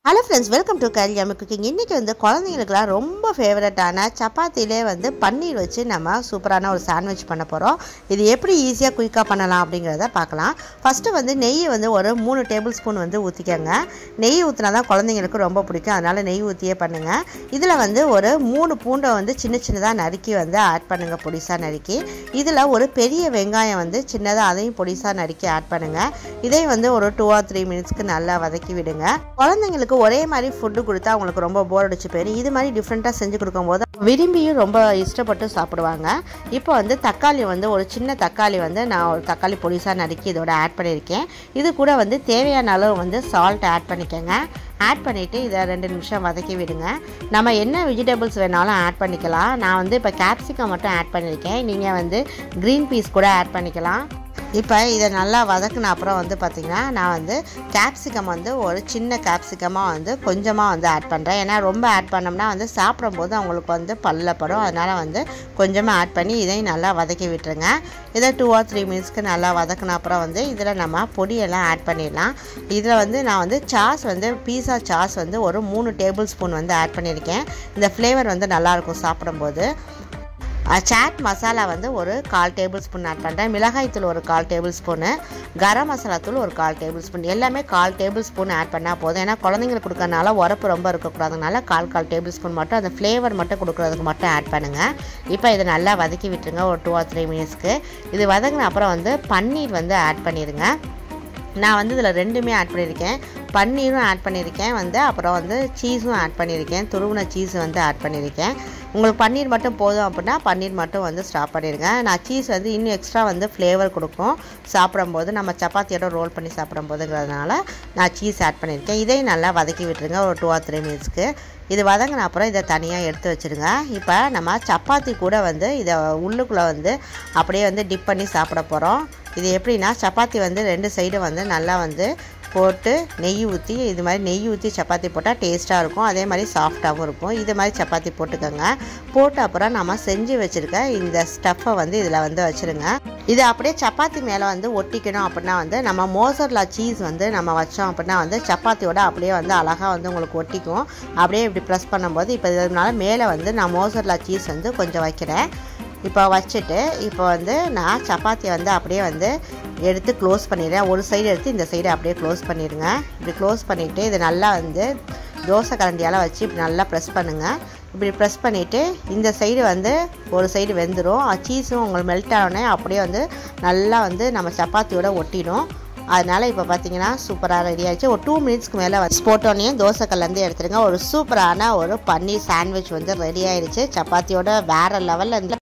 hello friends welcome to கல்யாம cooking இன்றைக்கி வந்து குழந்தைங்களுக்குலாம் ரொம்ப ஃபேவரட்டான சப்பாத்திலே வந்து பன்னீர் வச்சு நம்ம சூப்பரான ஒரு சாண்ட்விச் பண்ண போகிறோம் இது எப்படி ஈஸியாக குயிக்காக பண்ணலாம் அப்படிங்கிறத பார்க்கலாம் ஃபஸ்ட்டு வந்து நெய் வந்து ஒரு மூணு டேபிள் ஸ்பூன் வந்து ஊற்றிக்கோங்க நெய் ஊற்றினா தான் குழந்தைங்களுக்கு ரொம்ப பிடிக்கும் அதனால் நெய் ஊற்றியே பண்ணுங்கள் இதில் வந்து ஒரு மூணு பூண்டை வந்து சின்ன சின்னதாக நறுக்கி வந்து ஆட் பண்ணுங்கள் பொடிசாக நறுக்கி இதில் ஒரு பெரிய வெங்காயம் வந்து சின்னதாக அதையும் பொடிசாக நறுக்கி ஆட் பண்ணுங்கள் இதையும் வந்து ஒரு டூ ஆர் த்ரீ மினிட்ஸ்க்கு நல்லா வதக்கி விடுங்க குழந்தைங்களுக்கு ஒரே மாதிரி ஃபுட்டு கொடுத்தா அவங்களுக்கு ரொம்ப போர் அடிச்சு போயிடும் இது மாதிரி டிஃப்ரெண்ட்டாக செஞ்சு கொடுக்கும்போது விரும்பியும் ரொம்ப இஷ்டப்பட்டு சாப்பிடுவாங்க இப்போ வந்து தக்காளி வந்து ஒரு சின்ன தக்காளி வந்து நான் ஒரு தக்காளி பொடிசாக நறுக்கி இதோட ஆட் பண்ணியிருக்கேன் இது கூட வந்து தேவையான அளவு வந்து சால்ட் ஆட் பண்ணிக்கோங்க ஆட் பண்ணிவிட்டு இதை ரெண்டு நிமிஷம் வதக்கி விடுங்க நம்ம என்ன வெஜிடபிள்ஸ் வேணாலும் ஆட் பண்ணிக்கலாம் நான் வந்து இப்போ கேப்சிகம் மட்டும் ஆட் பண்ணியிருக்கேன் நீங்கள் வந்து க்ரீன் பீஸ் கூட ஆட் பண்ணிக்கலாம் இப்போ இதை நல்லா வதக்குன அப்புறம் வந்து பார்த்திங்கன்னா நான் வந்து கேப்சிகம் வந்து ஒரு சின்ன கேப்சிகமாக வந்து கொஞ்சமாக வந்து ஆட் பண்ணுறேன் ஏன்னா ரொம்ப ஆட் பண்ணோம்னா வந்து சாப்பிடும்போது அவங்களுக்கு வந்து பல்லப்படும் அதனால் வந்து கொஞ்சமாக ஆட் பண்ணி இதையும் நல்லா வதக்கி விட்டுருங்க இதை டூ ஆர் த்ரீ மினிட்ஸ்க்கு நல்லா வதக்குன அப்புறம் வந்து இதில் நம்ம பொடியெல்லாம் ஆட் பண்ணிடலாம் இதில் வந்து நான் வந்து சாஸ் வந்து பீஸா சாஸ் வந்து ஒரு மூணு டேபிள் ஸ்பூன் வந்து ஆட் பண்ணியிருக்கேன் இந்த ஃப்ளேவர் வந்து நல்லாயிருக்கும் சாப்பிடும்போது சாட் மசாலா வந்து ஒரு கால் டேபிள் ஸ்பூன் ஆட் பண்ணுறேன் மிளகாய் தூள் ஒரு கால் டேபிள் ஸ்பூனு கரம் மசாலா தூள் ஒரு கால் டேபிள் ஸ்பூன் எல்லாமே கால் டேபிள் ஸ்பூன் ஆட் பண்ணால் போதும் ஏன்னா குழந்தைங்களுக்கு கொடுக்கறனால உரப்பு ரொம்ப இருக்கக்கூடாதுனால கால் கால் டேபிள் ஸ்பூன் மட்டும் அந்த ஃப்ளேவர் மட்டும் கொடுக்குறதுக்கு மட்டும் ஆட் பண்ணுங்கள் இப்போ இதை நல்லா வதக்கி விட்டுருங்க ஒரு டூ ஆர் த்ரீ மினிட்ஸ்க்கு இது வதங்கின அப்புறம் வந்து பன்னீர் வந்து ஆட் பண்ணிடுங்க நான் வந்து இதில் ரெண்டுமே ஆட் பண்ணியிருக்கேன் பன்னீரும் ஆட் பண்ணியிருக்கேன் வந்து அப்புறம் வந்து சீஸும் ஆட் பண்ணியிருக்கேன் துருவின சீஸ் வந்து ஆட் பண்ணியிருக்கேன் உங்களுக்கு பன்னீர் மட்டும் போதும் அப்படின்னா பன்னீர் மட்டும் வந்து ஸ்டாப் பண்ணிடுங்க நான் சீஸ் வந்து இன்னும் எக்ஸ்ட்ரா வந்து ஃப்ளேவர் கொடுக்கும் சாப்பிடும்போது நம்ம சப்பாத்தியோட ரோல் பண்ணி சாப்பிடும்போதுங்கிறதுனால நான் சீஸ் ஆட் பண்ணியிருக்கேன் இதையும் நல்லா வதக்கி விட்டுருங்க ஒரு டூ ஆர் த்ரீ மினிட்ஸ்க்கு இது வதங்கின அப்புறம் இதை தனியாக எடுத்து வச்சுருங்க இப்போ நம்ம சப்பாத்தி கூட வந்து இதை உள்ளுக்குள்ளே வந்து அப்படியே வந்து டிப் பண்ணி சாப்பிட போகிறோம் இது எப்படின்னா சப்பாத்தி வந்து ரெண்டு சைடு வந்து நல்லா வந்து போட்டு நெய் ஊற்றி இது மாதிரி நெய் ஊற்றி சப்பாத்தி போட்டால் டேஸ்ட்டாக இருக்கும் அதே மாதிரி சாஃப்டாகவும் இருக்கும் இது மாதிரி சப்பாத்தி போட்டுக்கோங்க போட்ட அப்புறம் நம்ம செஞ்சு வச்சுருக்க இந்த ஸ்டஃப்பை வந்து இதில் வந்து வச்சுருங்க இது அப்படியே சப்பாத்தி மேலே வந்து ஒட்டிக்கணும் அப்படின்னா வந்து நம்ம மோசர்லா சீஸ் வந்து நம்ம வச்சோம் அப்படின்னா வந்து சப்பாத்தியோட அப்படியே வந்து அழகாக வந்து உங்களுக்கு ஒட்டிக்கும் அப்படியே இப்படி ப்ரெஸ் பண்ணும்போது இப்போ இதனால மேலே வந்து நான் மோசர்லா சீஸ் வந்து கொஞ்சம் வைக்கிறேன் இப்போ வச்சுட்டு இப்போ வந்து நான் சப்பாத்தியை வந்து அப்படியே வந்து எடுத்து க்ளோஸ் பண்ணிடுறேன் ஒரு சைடு எடுத்து இந்த சைடு அப்படியே க்ளோஸ் பண்ணிடுங்க இப்படி க்ளோஸ் பண்ணிவிட்டு இது நல்லா வந்து தோசை கரண்டியால் வச்சு இப்படி நல்லா ப்ரெஸ் பண்ணுங்கள் இப்படி ப்ரெஸ் பண்ணிவிட்டு இந்த சைடு வந்து ஒரு சைடு வெந்துடும் சீஸும் உங்களுக்கு மெல்ட் ஆனோடனே அப்படியே வந்து நல்லா வந்து நம்ம சப்பாத்தியோட ஒட்டிடும் அதனால் இப்போ பார்த்தீங்கன்னா சூப்பராக ரெடி ஆகிடுச்சு ஒரு டூ மினிட்ஸ்க்கு மேலே வச்சு போட்டோன்னே தோசைக்கல்லேருந்து எடுத்துருங்க ஒரு சூப்பரான ஒரு பன்னீர் சாண்ட்விச் வந்து ரெடி ஆகிடுச்சு சப்பாத்தியோட வேறு லெவலில் இருந்து